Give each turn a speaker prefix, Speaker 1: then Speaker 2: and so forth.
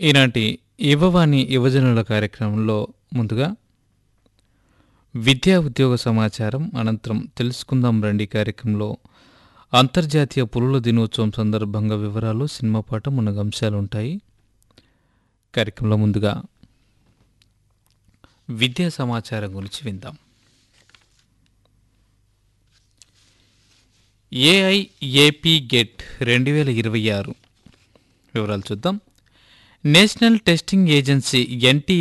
Speaker 1: ఈనాటి యువవాణి యువజనుల కార్యక్రమంలో ముందుగా విద్యా ఉద్యోగ సమాచారం అనంతరం తెలుసుకుందాం రండి కార్యక్రమంలో అంతర్జాతీయ పులుల దినోత్సవం సందర్భంగా వివరాలు సినిమా పాట మున్నగ అంశాలు ఉంటాయి కార్యక్రమంలో ముందుగా విద్యా సమాచారం గురించి విందాం ఏఐఏపీ గెట్ రెండు వేల ఇరవై ఆరు వివరాలు చూద్దాం నేషనల్ టెస్టింగ్ ఏజెన్సీ ఎన్టీ